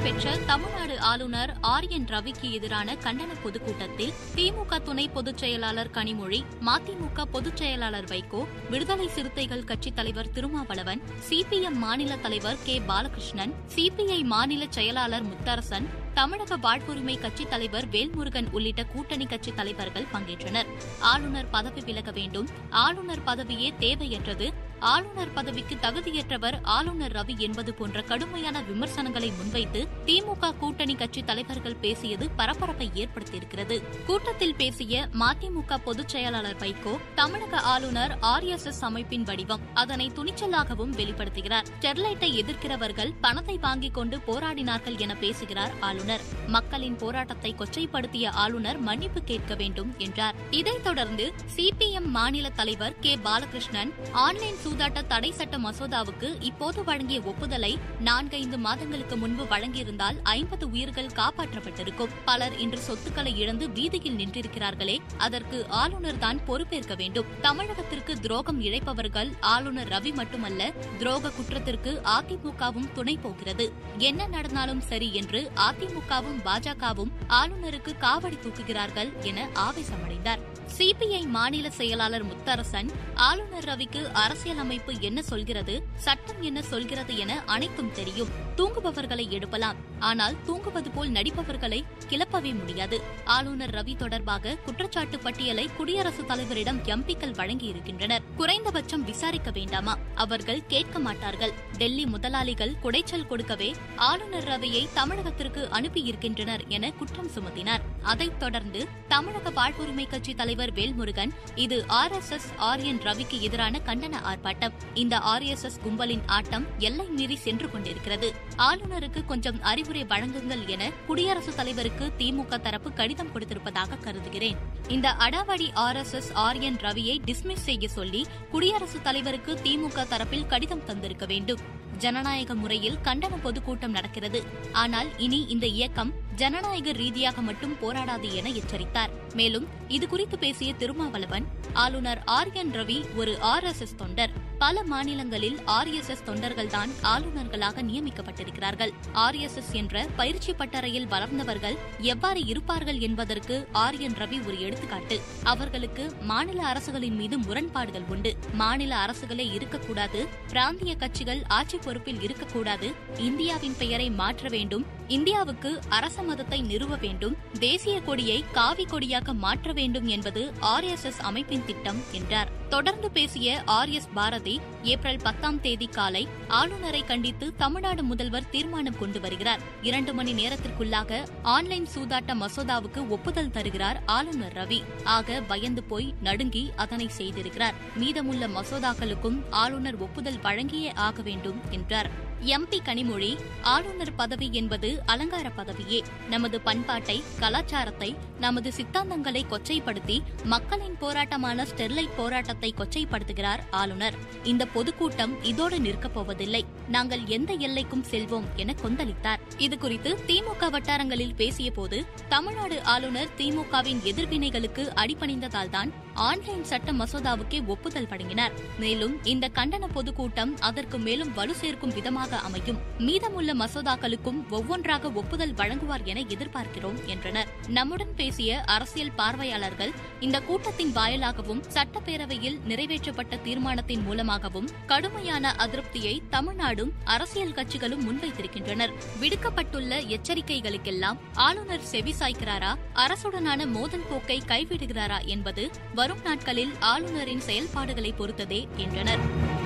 நடைபெற்ற தமிழ்நாடு ஆளுநர் R N ரவிக்கு எதிரான கண்டன பொதுக்கூட்டத்தில் திமுக துணை பொதுச் செயலாளர் கனிமொழி மதிமுக பொதுச் செயலாளர் வைகோ விடுதலை சிறுத்தைகள் கட்சித் தலைவர் திருமாவளவன் சிபிஎம் மாநில தலைவர் கே பாலகிருஷ்ணன் சிபிஐ மாநில செயலாளர் முத்தரசன் தமிழக வாழ்வுரிமை கட்சித் தலைவர் வேல்முருகன் உள்ளிட்ட கூட்டணி கட்சித் தலைவர்கள் பங்கேற்றனர் ஆளுநர் பதவி விலக வேண்டும் ஆளுநர் பதவியே தேவையற்றது ஆளுநர் பதவிக்கு தகுதியற்றவர் ஆளுநர் ரவி என்பது போன்ற கடுமையான விமர்சனங்களை முன்வைத்து திமுக கூட்டணி கட்சி தலைவர்கள் பேசியது பரபரப்பை ஏற்படுத்தியிருக்கிறது கூட்டத்தில் பேசிய மதிமுக பொதுச் செயலாளர் வைகோ தமிழக ஆளுநர் ஆர் எஸ் எஸ் அமைப்பின் வடிவம் அதனை துணிச்சலாகவும் வெளிப்படுத்துகிறார் ஸ்டெர்லைட்டை எதிர்க்கிறவர்கள் பணத்தை வாங்கிக் கொண்டு போராடினார்கள் என பேசுகிறார் ஆளுநர் மக்களின் போராட்டத்தை கொச்சைப்படுத்திய ஆளுநர் மன்னிப்பு கேட்க வேண்டும் என்றார் இதைத் தொடர்ந்து சிபிஎம் மாநில தலைவர் கே பாலகிருஷ்ணன் ஆன்லைன் சூதாட்ட தடை சட்ட மசோதாவுக்கு இப்போது வழங்கிய ஒப்புதலை நான்கைந்து மாதங்களுக்கு முன்பு வழங்கியிருந்தால் ஐம்பது உயிர்கள் காப்பாற்றப்பட்டிருக்கும் பலர் இன்று சொத்துக்களை இழந்து வீதியில் நின்றிருக்கிறார்களே அதற்கு ஆளுநர் தான் பொறுப்பேற்க வேண்டும் தமிழகத்திற்கு துரோகம் இழைப்பவர்கள் ஆளுநர் ரவி மட்டுமல்ல துரோக குற்றத்திற்கு அதிமுகவும் துணை போகிறது என்ன நடந்தாலும் சரி என்று அதிமுகவும் பாஜகவும் ஆளுநருக்கு காவடி தூக்குகிறார்கள் என ஆவேசமடைந்தார் சிபிஐ மாநில செயலாளர் முத்தரசன் ஆளுநர் ரவிக்கு அரசியலமைப்பு என்ன சொல்கிறது சட்டம் என்ன சொல்கிறது என அனைத்தும் தெரியும் தூங்குபவர்களை எழுப்பலாம் ஆனால் தூங்குவது போல் நடிப்பவர்களை கிளப்பவே முடியாது ஆளுநர் ரவி தொடர்பாக குற்றச்சாட்டு பட்டியலை குடியரசுத் தலைவரிடம் எம்பிக்கள் வழங்கியிருக்கின்றனர் குறைந்தபட்சம் விசாரிக்க வேண்டாமா அவர்கள் கேட்க மாட்டார்கள் டெல்லி முதலாளிகள் குடைச்சல் கொடுக்கவே ஆளுநர் ரவியை தமிழகத்திற்கு அனுப்பியிருக்கின்றனர் என குற்றம் சுமத்தினார் அதைத் தொடர்ந்து தமிழக வாழ்வுரிமை கட்சி தலைவர் வேல்முருகன் இது R S S R N ரவிக்கு எதிரான கண்டன ஆர்ப்பாட்டம் இந்த ஆர் எஸ் எஸ் கும்பலின் ஆட்டம் எல்லை மீறி சென்று கொண்டிருக்கிறது ஆளுநருக்கு கொஞ்சம் அறிவுரை வழங்குங்கள் என குடியரசுத் தலைவருக்கு திமுக தரப்பு கடிதம் கொடுத்திருப்பதாக கருதுகிறேன் இந்த அடாவடி R S S R N ரவியை டிஸ்மிஸ் செய்ய சொல்லி குடியரசுத் தலைவருக்கு திமுக தரப்பில் கடிதம் தந்திருக்க வேண்டும் ஜனநாயக முறையில் கண்டன பொதுக்கூட்டம் நடக்கிறது ஆனால் இனி இந்த இயக்கம் ஜனநாயக ரீதியாக மட்டும் போராடாது என எச்சரித்தார் மேலும் இதுகுறித்து பேசிய திருமாவளவன் ஆளுநர் ஆர் என் ரவி ஒரு ஆர் எஸ் எஸ் தொண்டர் பல மாநிலங்களில் ஆர் எஸ் எஸ் தொண்டர்கள்தான் ஆளுநர்களாக நியமிக்கப்பட்டிருக்கிறார்கள் ஆர் எஸ் எஸ் என்ற பயிற்சி பட்டறையில் வளர்ந்தவர்கள் எவ்வாறு இருப்பார்கள் என்பதற்கு ஆர் என் ரவி ஒரு எடுத்துக்காட்டு அவர்களுக்கு மாநில அரசுகளின் மீது முரண்பாடுகள் உண்டு மாநில அரசுகளே இருக்கக்கூடாது பிராந்திய கட்சிகள் ஆட்சி பொறுப்பில் இருக்கக்கூடாது இந்தியாவின் பெயரை மாற்ற வேண்டும் இந்தியாவுக்கு அரச மதத்தை நிறுவ வேண்டும் தேசிய கொடியை காவி கொடியாக மாற்ற வேண்டும் என்பது ஆர் எஸ் எஸ் அமைப்பின் திட்டம் என்றார் தொடர்ந்து பேசிய ஆர் எஸ் பாரதி ஏப்ரல் பத்தாம் தேதி காலை ஆளுநரை கண்டித்து தமிழ்நாடு முதல்வர் தீர்மானம் கொண்டு வருகிறார் இரண்டு மணி நேரத்திற்குள்ளாக ஆன்லைன் சூதாட்ட மசோதாவுக்கு ஒப்புதல் தருகிறார் ஆளுநர் ரவி ஆக பயந்து போய் நடுங்கி அதனை செய்திருக்கிறார் மீதமுள்ள மசோதாக்களுக்கும் ஆளுநர் ஒப்புதல் வழங்கியே ஆக வேண்டும் என்றார் எம்பி கனிமொழி ஆளுநர் பதவி என்பது அலங்கார பதவியே நமது பண்பாட்டை கலாச்சாரத்தை நமது சித்தாந்தங்களை கொச்சைப்படுத்தி மக்களின் போராட்டமான ஸ்டெர்லைட் போராட்டத்தை கொச்சைப்படுத்துகிறார் ஆளுநர் இந்த பொதுக்கூட்டம் இதோடு நிற்கப் போவதில்லை நாங்கள் எந்த எல்லைக்கும் செல்வோம் என கொந்தளித்தார் இதுகுறித்து திமுக வட்டாரங்களில் பேசியபோது தமிழ்நாடு ஆளுநர் திமுகவின் எதிர்வினைகளுக்கு அடிபணிந்ததால்தான் ஆன்லைன் சட்ட மசோதாவுக்கே ஒப்புதல் வழங்கினார் மேலும் இந்த கண்டன பொதுக்கூட்டம் அதற்கு மேலும் வலு சேர்க்கும் விதமாக அமையும் மீதமுள்ள மசோதாக்களுக்கும் ஒவ்வொன்றாக ஒப்புதல் வழங்குவார் என எதிர்பார்க்கிறோம் என்றனர் நம்முடன் பேசிய அரசியல் பார்வையாளர்கள் இந்த கூட்டத்தின் வாயிலாகவும் சட்டப்பேரவையில் நிறைவேற்றப்பட்ட தீர்மானத்தின் மூலமாகவும் கடுமையான அதிருப்தியை தமிழ்நாடும் அரசியல் கட்சிகளும் முன்வைத்திருக்கின்றனர் விடுக்கப்பட்டுள்ள எச்சரிக்கைகளுக்கெல்லாம் ஆளுநர் செவிசாய்க்கிறாரா அரசுடனான மோதல் போக்கை கைவிடுகிறாரா என்பது வரும் நாட்களில் ஆளுநரின் செயல்பாடுகளை பொறுத்ததே என்றனர்